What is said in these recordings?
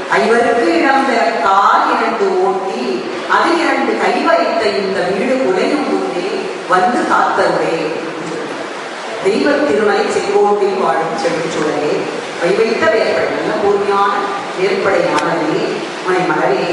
ஐவருக்கு இடம் பெற கால் இரண்டு ஓட்டி அதில் இரண்டு கை வைத்த இந்த வீடு குலையும் முன்னே வந்து காத்தருளே தெய்வ திருமலை செங்கோட்டில் வாழும் செவிச்சுடரே வைவைத்த வேற்படை நல்ல கூர்மையான வேற்படையானதே உனை மலரே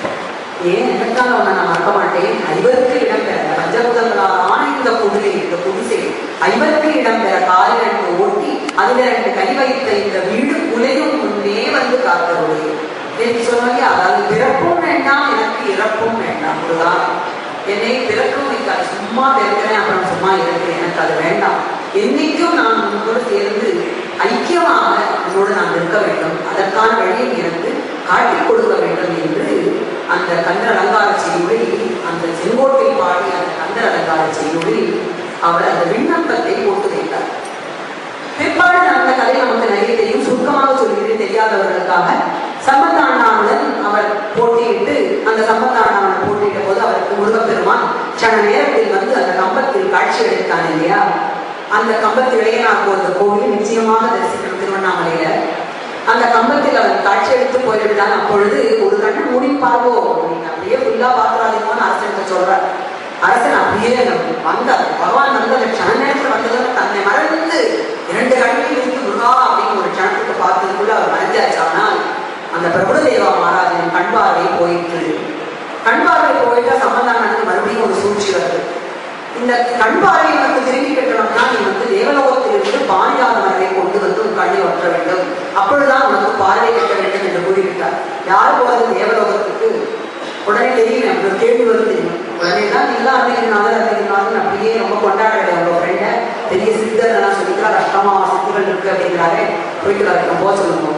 ஏன் எனக்காக உன்னை நான் மறக்க மாட்டேன் ஐவருக்கு இடம் பெற பஞ்சபூதங்களான இந்த குடிலை இந்த குடிசை ஐவருக்கு இடம் பெற காலில் ரெண்டு ஓட்டி அதில் ரெண்டு கை வைத்த இந்த வீடு குலையும் முன்னே வந்து காத்தருளே என்று சொன்னாங்க அதாவது பிறப்பும் வேண்டாம் எனக்கு இறப்பும் வேண்டாம் முருகா என்னை பிறக்கும் வைக்காது சும்மா பிறக்கிறேன் அப்புறம் சும்மா இருக்கிறேன் எனக்கு அது வேண்டாம் என்னைக்கும் நான் உங்களோடு சேர்ந்து ஐக்கியமாக உங்களோடு நான் இருக்க வேண்டும் அதற்கான வழியை எனக்கு காட்டிக் கொடுக்க வேண்டும் என்று அந்த கந்தர் அலங்கார செய்யுளில் அந்த செங்கோட்டில் பாடி அந்த கந்தர் அலங்கார செய்யுளில் அவர் அந்த விண்ணப்பத்தை போட்டு வைத்தார் பிற்பாடு நடந்த கதை நமக்கு நிறைய தெரியும் சுருக்கமாக சொல்கிறேன் தெரியாதவர்களுக்காக சம்பந்தாண்டாவுடன் அவர் போட்டியிட்டு அந்த சம்பந்தாண்டாவுடன் போட்டியிட்ட போது அவருக்கு முருகப்பெருமான் சன நேரத்தில் வந்து அந்த கம்பத்தில் காட்சி அளித்தான் இல்லையா அந்த கம்பத்திலேயே நான் ஒரு கோவில் நிச்சயமாக தரிசிக்கணும் திருவண்ணாமலையில அந்த கம்பத்தில் அவன் காட்சி எடுத்து போய்விட்டான் அப்பொழுது ஒரு கண்ணு மூடி பார்வோ அப்படின்னு அப்படியே ஃபுல்லா பாக்குறாதீங்கன்னு அரசன் சொல்றார் அரசன் அப்படியே வந்தார் பகவான் வந்து அந்த க்ஷண நேரத்தில் வந்ததும் தன்னை மறந்து இரண்டு கண்ணில் இருந்து முருகா அப்படின்னு ஒரு க்ஷணத்துக்கு பார்த்ததுக்குள்ள அவர் மறைஞ்சாச்சு ஆனால் அந்த பிரபுதேவா மகாராஜன் கண் பார்வை போயிட்டு கண் பார்வை போயிட்டா சம்பந்தானனுக்கு மறுபடியும் ஒரு சூழ்ச்சி வருது இந்த கண் பார்வை வந்து திரும்பி கட்டணும்னா நீ வந்து தேவலோகத்திலிருந்து பாரிஜாத மலரை கொண்டு வந்து உன் கண்ணை ஒற்ற வேண்டும் அப்பொழுதுதான் உனக்கு பார்வை கட்ட வேண்டும் என்று கூறிவிட்டார் யார் போறது தேவலோகத்துக்கு உடனே தெரியும் அப்படி ஒரு கேள்வி வரும் தெரியும் உடனே தான் நீங்க அறிஞர்னாலும் அறிஞர்னாலும் அப்படியே ரொம்ப கொண்டாடுறது உங்க ஃப்ரெண்டை பெரிய சித்தர் எல்லாம் சொல்லிக்கலாம் கஷ்டமா சித்திகள் இருக்கு அப்படிங்கிறாரு போயிட்டு வரணும் போக சொல்லுங்க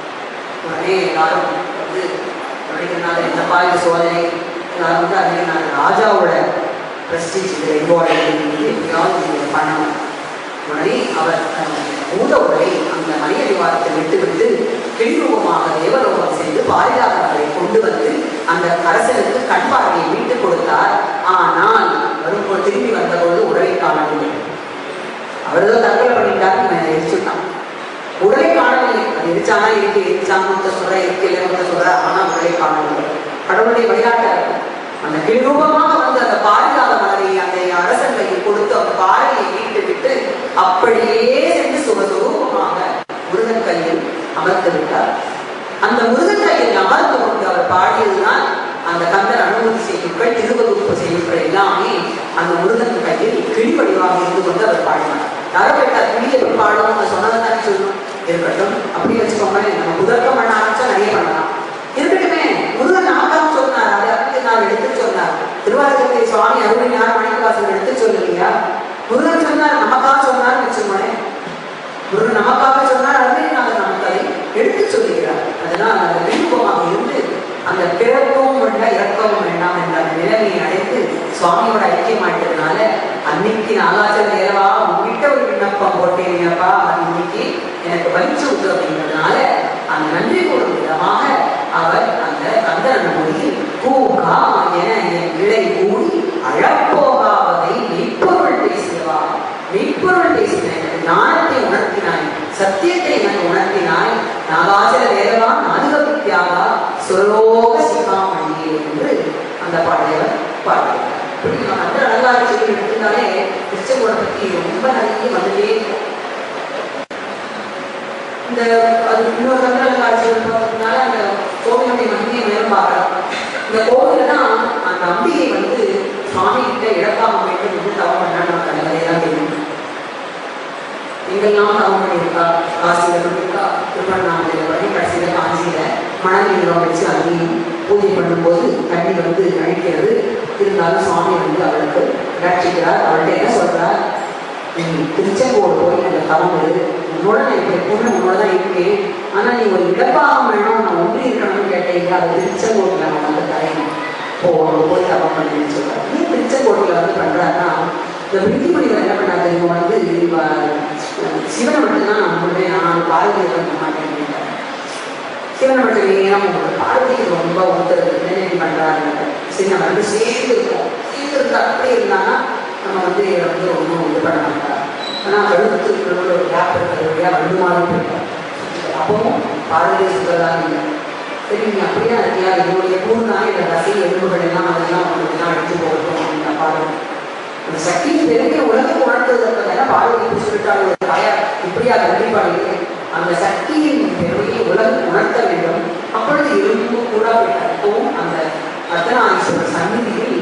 உடனே எல்லாரும் வந்து அறிஞர்னால என்னப்பா இந்த சோதனை எல்லாரும் வந்து அறிஞர்னால ராஜாவோட பிரஸ்டீஜ் இதில் இன்வால்வ் எப்படியாவது நீங்கள் பண்ணணும் உடனே அவர் பூத உடலை அந்த மலையடிவாரத்தை விட்டுவிட்டு பின்ரூபமாக தேவலோகம் சென்று பாரிஜாதங்களை கொண்டு வந்து அந்த அரசனுக்கு கண் பார்வையை மீட்டுக் கொடுத்தார் ஆனால் வரும்போது திரும்பி வந்தபோது உடலை காணவில்லை அவர் ஏதோ தற்கொலை பண்ணிட்டாரு இவன் எரிச்சுட்டான் உடலை காணவில்லை அது எரிச்சானா இருக்கு எரிச்சான்னு சொல்ற இருக்கல சொல்ற ஆனா உடலை காணவில்லை கடவுளுடைய வழிகாட்டார் அந்த கிரூபமாக வந்து அந்த பாரிஜாத மலரை அந்த அரசன் கையில் கொடுத்து அந்த பாறையை மீட்டு விட்டு அப்படியே சென்று சுகசுரூபமாக முருகன் கையில் அமர்ந்து விட்டார் அந்த முருகன் கையில் அமர்ந்து கொண்டு அவர் பாடியதுதான் அந்த கந்தர் அனுமதி செய்யுங்கள் திருவகுப்பு செய்யுங்கள் எல்லாமே அந்த முருகன் கையில் கிளி வடிவாக இருந்து கொண்டு அவர் பாடினார் யாரோ கேட்டார் கிளி எப்படி பாடும் அவங்க சொன்னதை தானே சொல்லணும் இருக்கட்டும் அப்படி வச்சுக்கோங்களேன் நம்ம புதர்க்கம் பண்ண ஆரம்பிச்சா நிறைய பண்ணலாம் இருக்கட்டுமே முருகன் நமக்காக சொன்னார் அதை அப்படி நான் எடுத்து சொன்னார் திருவாரூரத்தை சுவாமி அருணியார் மணிக்கவாசன் எடுத்து சொல்லலையா முருகன் சொன்னார் நமக்காக சொன்னார் வச்சுக்கோங்களேன் முருகன் நமக்காக சொன்னார் அருணிநாதன் நமக்கு அதை எடுத்து சொல்லுகிறார் அதனால் அந்த விருப்பமாக இருந்து அந்த பிறக்கவும் வேண்டாம் இறக்கவும் வேண்டாம் என்ற அந்த நிலைமையை அடைத்து சுவாமியோட ஐக்கியமாயிட்டதுனால அன்னைக்கு நாகாச்சல தேவா உங்ககிட்ட ஒரு விண்ணப்பம் போட்டேனப்பா அது இன்னைக்கு எனக்கு பலிச்சு விட்டு அப்படிங்கிறதுனால அந்த நன்றி கூறும் விதமாக அவர் அந்த கந்தரன் மொழியில் பூகா என என் இழை கூடி அழப்போகாவதை மெய்ப்பொருள் பேசுவா மெய்ப்பொருள் பேசின எனக்கு ஞானத்தை உணர்த்தினாய் சத்தியத்தை எனக்கு உணர்த்தினாய் நாகாசல வேதவா நாதுக வித்யாவா சுரலோக சிகாமணியே என்று அந்த பாடையவர் பாடுகிறார் இப்படி நம்ம அந்த அலங்கார செய்தி எடுத்திருந்தாலே திருச்செங்கோடை பற்றி ரொம்ப நிறைய வந்துட்டே இருக்கும் இந்த அது இன்னொரு கந்தர காட்சி பார்த்ததுனால அந்த கோவிலுடைய மகிமையை மேலும் பார்க்கலாம் இந்த கோவில தான் அந்த அம்பிகை வந்து சுவாமி கிட்ட இழப்பாக வேண்டும் என்று தவம் பண்ணா நமக்கு அந்த கதையெல்லாம் தெரியும் எங்கெல்லாம் தவம் பண்ணியிருக்கா காசியில் பண்ணியிருக்கா திருவண்ணாமலையில் வரை கடைசியில் காஞ்சியில் மணநீரம் வச்சு அங்கேயும் பூஜை பண்ணும்போது தண்ணி வந்து அழிக்கிறது இருந்தாலும் சுவாமி வந்து அவளுக்கு ரட்சிக்கிறார் அவள்கிட்ட என்ன சொல்றார் நீ திருச்செங்கோடு போய் அந்த தவம் இரு உன்னோட நான் இப்போ எப்பவுமே உன்னோட தான் இருக்கேன் ஆனா நீ ஒரு இடப்பாகம் வேணும் நான் ஒன்றி இருக்கணும்னு கேட்டீங்க அது திருச்செங்கோட்டில் நான் வந்து தரேன் போ அங்க போய் தவம் பண்ணுன்னு சொல்றாரு ஏன் திருச்செங்கோட்டில் வந்து பண்றாருன்னா இந்த விருத்திமணிகள் என்ன பண்ணா தெரியுமா வந்து இவ- சிவனை மட்டும்தான் நான் முழுமையா நான் பார்வதியை பண்ண மாட்டேன் அப்படின்றாரு. சிவனை மட்டும் ஏன்னா உங்களுக்கு பார்வதிக்கு ரொம்ப ஒருத்தர் நினைவு பண்றாங்க சரி நம்ம வந்து சேர்ந்து இருக்கோம் சேர்ந்து இருந்து அப்படி இருந்தாங்கன்னா நம்ம வந்து இதை வந்து ஒன்றும் இது பண்ண மாட்டோம் ஆனால் கழுத்து இருக்கிறவங்க ஒரு கேப் இருக்கிற வழியாக ரெண்டு மாதம் போயிட்டோம் அப்பவும் பார்வதி சுத்தலாம் இல்லை சரி நீ அப்படியே இருக்கியா என்னுடைய கூர்னா இந்த தசை எலும்புகள் எல்லாம் அதெல்லாம் உங்களுக்கு தான் அடித்து போகட்டும் அப்படின்னு பாருங்க அந்த சக்தியின் பெருமை உலகம் உணர்த்துவதற்காக பார்வதி புஷ்பிட்டால் ஒரு தாயார் இப்படியா கண்டிப்பாக அந்த சக்தியின் பெருமையை உலகம் உணர்த்த வேண்டும் அப்பொழுது எலும்பு கூட அப்பவும் அந்த அர்த்தநாதீஸ்வரர் சந்நிதியில்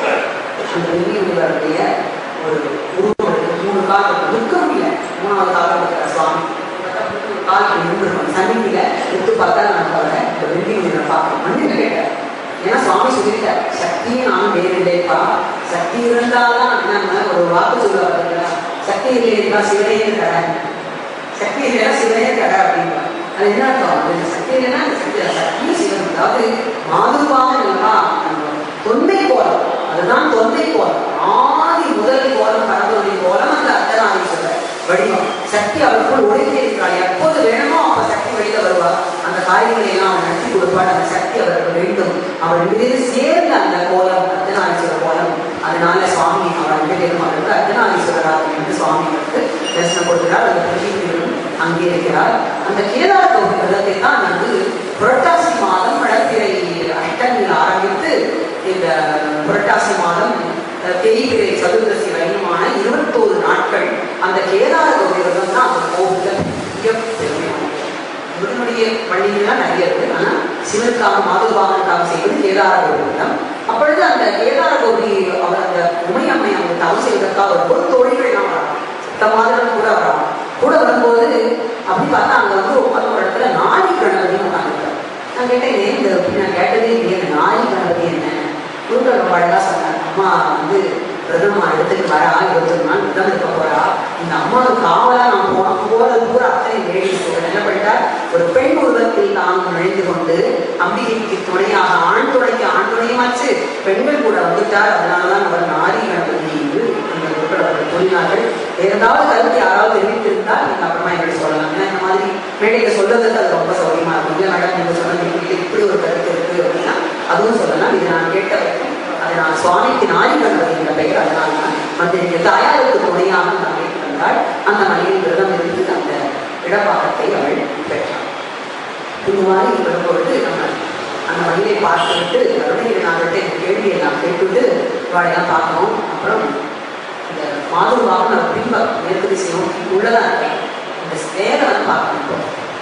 அந்த வெள்ளியுடைய ஒரு உருவம் இருக்கு மூணு கால் இருக்கு. நிற்க முடியல மூணாவது கால் இருக்கிற சுவாமி ஒரு கால் இருந்துருக்கோம் சந்நிதியில எடுத்து பார்த்தா நம்ம அவரை இந்த வெள்ளியுடைய பார்க்கணும் மண்ணில் கேட்டேன் ஏன்னா சுவாமி சொல்லிட்டார் சக்தியை நான் வேறு இல்லைப்பா சக்தி இருந்தால்தான் நம்ம ஒரு வாக்கு சொல்ல பார்த்தீங்களா சக்தி இல்லை என்றால் சிவனையே கடை சக்தி இல்லைன்னா சிவனே கடை அப்படின்னா அது என்ன அர்த்தம் அது சக்தி இல்லைன்னா அந்த சக்தி இல்ல. சக்தி சிவன் அதாவது மாதுபாக இல்லைப்பா தொன்மை கோலம் அதுதான் தொன்மை கோலம் ஆதி முதல் கோலம் பரந்தொழி கோலம் அந்த அர்த்தநாதீஸ்வரர் வடிவம் சக்தி அவருக்குள் ஒளிந்து இருக்கிறாள் எப்போது வேணுமோ அப்ப சக்தி வெளியில வருவா அந்த காரியங்களை எல்லாம் அவர் நடத்தி கொடுப்பார் அந்த சக்தி அவருக்கு வேண்டும் அவர் ரெண்டு பேரும் சேர்ந்த அந்த கோலம் அர்த்தநாதீஸ்வரர் கோலம் அதனால சுவாமி அவர் ரெண்டு பேரும் அவருக்கு அர்த்தநாதீஸ்வரராக என்று சுவாமி அவருக்கு தரிசனம் கொடுக்கிறார் அந்த பிரதீபம் அங்கே இருக்கிறார் அந்த கேதார கௌரி விரதத்தை தான் வந்து புரட்டாசி மாதம் வளர்ப்பிறை அஷ்டமியில் ஆரம்பித்து இந்த புரட்டாசி மாதம் அஹ், தேய்பிறை சதுர்தசி வரையுமான இருபத்தோரு நாட்கள் அந்த கேதார கௌரி விரதம் தான் அந்த கோவிலில் மிக பெருமையானது முருகனுடைய பள்ளிகள்லாம் நிறைய இருக்கு ஆனா சிவனுக்காக மாதுபாகனுக்காக செய்வது கேதார கௌரி விரதம் அப்பொழுது அந்த கேதார கௌரி அவர் அந்த உமையம்மை அவங்க தவம் செய்வதற்காக வரும்போது தோழிகள்லாம் வராங்க சுத்தமாக கூட வராங்க கூட வரும்போது அப்படி பார்த்தா அங்க வந்து உட்கார்ந்த ஒரு இடத்துல நாடி கணபதினு உட்காந்துருக்காரு நான் கேட்டேன் ஏன் இந்த நான் கேட்டதே இல்லையே இந்த நாடி கணபதி என்ன முருகன் ரொம்ப அழகா சொன்னார் அம்மா வந்து பிரதமா எடுத்துட்டு வரா இருபத்தொரு நாள் விரதம் இருக்க போறா இந்த அம்மாவுக்கு காவலா நான் போன போறது பூரா அத்தனை வேடி போகிறேன் என்ன பண்ணிட்டா ஒரு பெண் உருவத்தில் தான் நுழைந்து கொண்டு அம்பிகைக்கு துணையாக ஆண் துணைக்கு ஆண் துணையுமாச்சு பெண்கள் கூட வந்துட்டார் அதனாலதான் அவர் நாரி கணபதி என்று அந்த அவர்கள் கூறினார்கள் வேற ஏதாவது கருத்து யாராவது தெரிவித்திருந்தால் நீங்க அப்புறமா எங்களுக்கு சொல்லலாம் ஏன்னா இந்த மாதிரி மேடையில சொல்றதுக்கு அது ரொம்ப சௌரியமா இருக்கும் இல்லை மேடம் நீங்க சொன்னது இப்படி இப்படி ஒரு கருத்து இருக்கு அப்படின்னா அதுவும் சொல்லலாம் இது நான் கேட்ட வரைக்கும் அது நான் சுவாமிக்கு நாரி கணபதி என்ற பெயர் அதனால தான் வந்து எங்க தாயாருக்கு துணையாக நான் கேட்டிருந்தால் அந்த மனைவி விரதம் இருந்து அந்த இடப்பாகத்தை அவள் பெற்றாள் இந்த மாதிரி வரும்பொழுது நம்ம அந்த மணியை பார்த்துவிட்டு அருணகிரிநாதர்கிட்ட இந்த கேள்வியை நான் கேட்டுவிட்டு இவாளையெல்லாம் பார்க்கணும் அப்புறம் இந்த மாதுவாக நம்ம பின்பம் மேற்கு திசை நோக்கி உள்ளதான் இருக்கேன் இந்த வேலை வந்து பார்க்கணும் இப்போ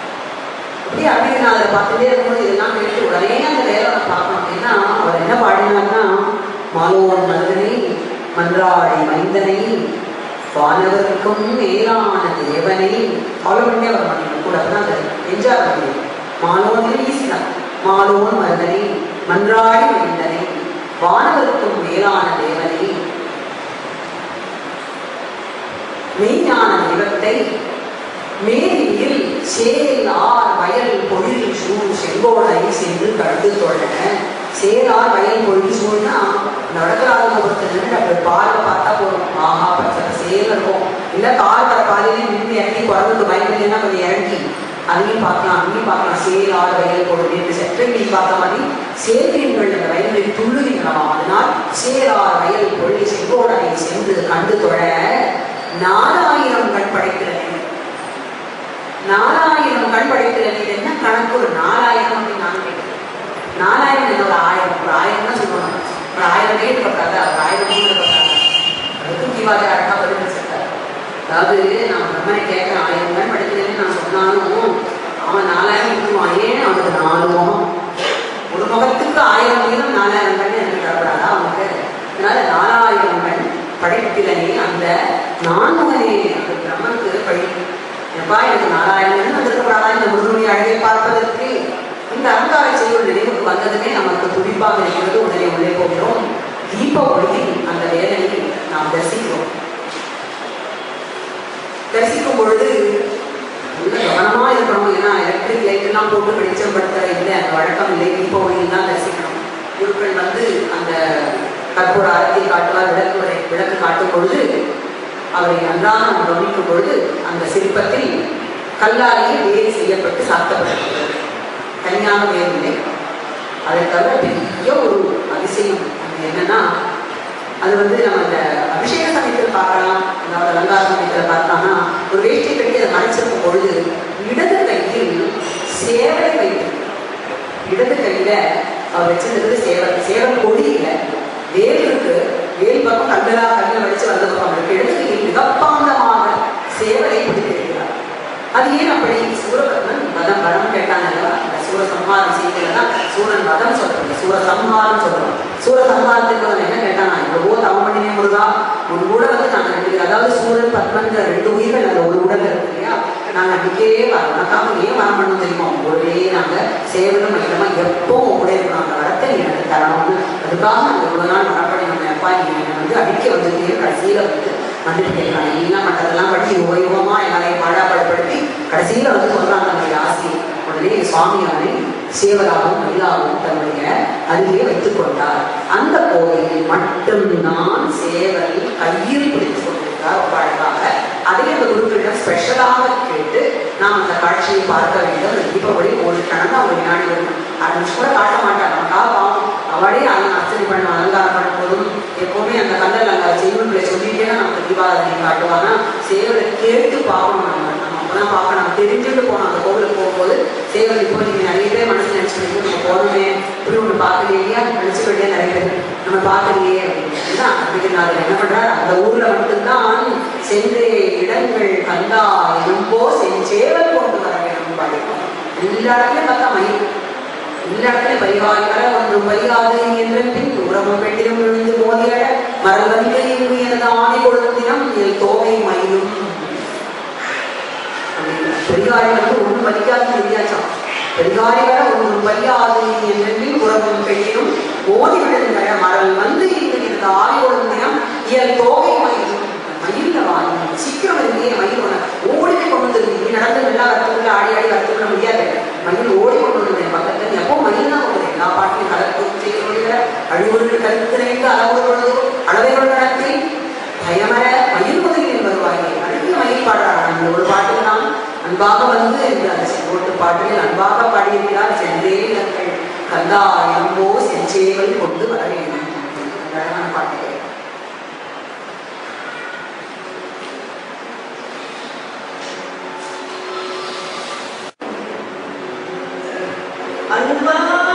அப்படியே அருணகிரிநாதரை பார்த்துட்டே இருக்கும்போது இதெல்லாம் கேட்டு உடனே அந்த வேலை நம்ம பார்க்கணும் அப்படின்னா அவர் என்ன பாடினார்னா மாலோன் மருதனை மன்றாடி மைந்தனை வானவருக்கும் மேலான தேவனை ஃபாலோ பண்ணி அவர் பண்ணிக்கணும் கூட தான் அந்த என்ஜாய் பண்ணி மாலோன் ஈசிதான் மாலோன் மருதனை மன்றாடி மைந்தனை வானவருக்கும் மேலான தேவனை மெய்ஞான தெய்வத்தை மேலியில் சேல் ஆர் வயல் பொழில் சூழ் செங்கோடை சென்று கண்டு தொழ சேலார் வயல் பொழில் சூழ்னா நடக்கிறாத ஒருத்தர் அப்படி பார்வை பார்த்தா போதும் ஆஹா பச்சை சேல் இருக்கும் இல்ல கார் வர பாதையிலே நின்று இறங்கி குழந்தைக்கு பயந்துலன்னா கொஞ்சம் இறங்கி அதையும் பார்க்கலாம் அங்கேயும் பார்க்கலாம் சேலார் வயல் பொழுது என்று செற்றங்கி பார்த்த மாதிரி சேர்க்கிறீர்கள் அந்த வயலில் துள்ளுகிறோம் அதனால் சேலார் வயல் பொழில் செங்கோடனை சென்று கண்டு தொழ நாலாயிரம் கண் படைக்கிறேன் நாலாயிரம் கண் படைக்கிறது இது என்ன கணக்கு ஒரு நாலாயிரம் அப்படின்னு நான் கேட்டேன் நாலாயிரம் என்ன ஒரு ஆயிரம் ஒரு ஆயிரம் தான் சொல்லுவாங்க ஒரு ஆயிரம் ரேட் பட்டாங்க ஒரு ஆயிரம் ரூபாய் பட்டாங்க அதுக்கும் தீவாதி அழகா பதில் சொல்றாரு அதாவது நான் பிரம்மனை கேட்கிறேன் ஆயிரம் கண் படைக்கிறேன்னு நான் சொன்னாலும் அவன் நாலாயிரம் விட்டுருவான் ஏன் அவனுக்கு நாலு முகம் ஒரு முகத்துக்கு ஆயிரம் வீதம் நாலாயிரம் கண் எனக்கு தரப்படாதா அவனுக்கு அதனால நாலாயிரம் கண் படைப்பிலனே அந்த நான்முகனே அந்த பிரம்மனுக்கு பழி எப்பா எனக்கு நாலாயிரம் வந்திருக்கப்படாதா இந்த முருகனுடைய அழகை பார்ப்பதற்கு இந்த அலங்கார செய்யுள் நினைவுக்கு வந்ததுமே நமக்கு துடிப்பாக இருக்கிறது உடனே உள்ளே போகிறோம் தீப ஒளியில் அந்த வேதனையை நாம் தரிசிக்கிறோம் தரிசிக்கும் பொழுது நல்ல கவனமா இருக்கணும் ஏன்னா எலக்ட்ரிக் லைட் எல்லாம் போட்டு வெளிச்சப்படுத்த இல்லை அந்த வழக்கம் இல்லை தீப ஒளியில் தான் தரிசிக்கணும் குருக்கள் வந்து அந்த கற்பூர ஆரத்தி காட்டுவார் விளக்கு வரை விளக்கு காட்டும் பொழுது அவரை நன்றாக நாம் கவனிக்கும் பொழுது அந்த சிற்பத்தில் கல்லாலேயே வேறு செய்யப்பட்டு சாத்தப்பட்டிருக்கிறது தனியாக வேறில்லை அதை தவிர பெரிய ஒரு அதிசயம் அது என்னன்னா அது வந்து நம்ம இந்த அபிஷேக சமயத்தில் பார்க்கலாம் அதாவது அலங்கார சமயத்தில் பார்த்தோம்னா ஒரு வேஷ்டி கட்டி அதை மறைச்சிருக்கும் பொழுது இடது கையில் சேவலை வைத்து இடது கையில அவர் வச்சிருந்தது சேவல் சேவல் கொடி இல்லை வேல் இருக்கு வேல் பக்கம் கல்லலா கல்ல வச்சு வந்த பக்கம் இருக்கு இடத்துக்கு மிகப்பாந்தமாக சேவலை பிடித்திருக்கிறார் அது ஏன் அப்படி சூரபத்மன் வதம் வரம் கேட்டாங்க அல்லவா? அந்த சூரசம்ஹாரம் செய்யலாம் சூரன் வதம் சொல்றது சூரசம்ஹாரம் சொல்றோம் சூரசம்ஹாரத்துக்கு அவன் என்ன கேட்டானா எவ்வளவோ தவம் பண்ணினே முருகா உன் கூட வந்து நாங்க ரெண்டு பேர் அதாவது சூரன் பத்மன்ற ரெண்டு உயிர்கள் அந்த ஒரு உடல்ல இருக்கு இல்லையா நாங்க அன்றைக்கே வரோம் உனக்காக ஏன் வரம் பண்ணணும் தெரியுமா ஒரே நாங்க சேவலும் மகிழமா எப்போ உன் கூட இருக்கணும் அந்த வரத்தை நீ எனக்கு தரணும்னு அதுக்காக அந்த இவ்வளவு நாள் வரப்படி நம்ம அப்பா நீ என்னை வந்து அடிக்க வந்துட்டே கடைசியில வந்து வந்துட்டு கேட்கலாம் எல்லாம் மற்றதெல்லாம் படிச்சு உபயோகமா எல்லாரையும் பாடாப்படுத்தி கடைசியில வந்து சொல்றாங்க நம்முடைய ஆசி உடனே சுவாமி அவனை சேவராகவும் மயிலாகவும் தன்னுடைய அருகே வைத்துக் கொண்டார் அந்த கோயிலில் மட்டும்தான் சேவல் கையில் பிடித்துக் கொண்டிருக்கிறார் ரொம்ப அழகாக அதை அந்த குருக்களிடம் ஸ்பெஷலாக கேட்டு நாம் அந்த காட்சியை பார்க்க வேண்டும் அந்த தீபாவளி ஒரு கணக்கு அவங்க வினாடி வரும் அது நிமிஷம் கூட காட்ட மாட்டாங்க நமக்காக பாவம் அவளே அவங்க அர்ச்சனை பண்ண அலங்காரம் பண்ணும் போதும் எப்பவுமே அந்த கல்லல் அங்க செய்வங்களை சொல்லிட்டே தான் நமக்கு தீபாவளி காட்டுவாங்க சேவலை கேட்டு பார்க்கணும் நம்ம நம்ம அப்பதான் பார்க்க நம்ம தெரிஞ்சுட்டு போனோம் அந்த கோவிலுக்கு போகும்போது சேவல் இப்போ நீங்க நிறைய பேர் மனசு நினைச்சுட்டு நம்ம போகணுமே இப்படி ஒன்று பார்க்கலையே நினைச்சு வேண்டிய நிறைய பேர் நம்ம பார்க்கலையே அப்படின்னு அப்படிங்கிறாரு என்ன பண்றாரு அந்த ஊர்ல மட்டும்தான் சென்று இடங்கள் கந்தா எனும்போ செஞ்சேவல் கொண்டு வர வேணும் படிக்கும் எல்லா இடத்துலயும் பார்த்தா மயில் எல்லா இடத்துலயும் பரிகாரிகளை ஒன்றும் பரிகாது என்ற பின் உறவும் வெட்டிலும் விழுந்து மோதியட மரபந்து இங்கு எனது ஆணை கொடுத்தினம் இதில் தோகை மயிலும் பெரியாரிகளுக்கு ஒன்றும் வலிக்காது தெரியாச்சாம் பெரியாரிகளை ஒன்றும் வலியாது என்றில் உறவும் பெண்ணினும் ஓடி விழுந்த மரம் வந்து இங்கு எனது ஆணை கொடுத்தினம் இயல் தோகை மயிலும் மயில்ல வாங்கி சீக்கிரம் இருந்தே மயில் உன- ஓடி போய் கொண்டு வந்து நீ நடந்து எல்லா வரத்துக்குள்ள ஆடி ஆடி வரத்துக்குள்ள முடியாது மயில் ஓடி கொண்டு வந்து பக்கத்துல நீ எப்போ மயில் தான் வருது எல்லா பாட்டையும் கலப்பு செய்ய அழிவுறு கருத்தினைந்து அளவுகளோ அளவைகள் நடத்தி பயமர மயில் முதலில் வருவார்கள் அழகிய மயில் பாடுறாங்க அந்த ஒரு பாட்டுக்கு தான் அன்பாக வந்து என்று அந்த செங்கோட்டு பாட்டில் அன்பாக பாடியிருக்கிறார் சென்றே நங்கள் கந்தா எம்போ செஞ்சேவல் கொண்டு வர வேண்டும் இந்த அழகான பாட்டு அன்பாக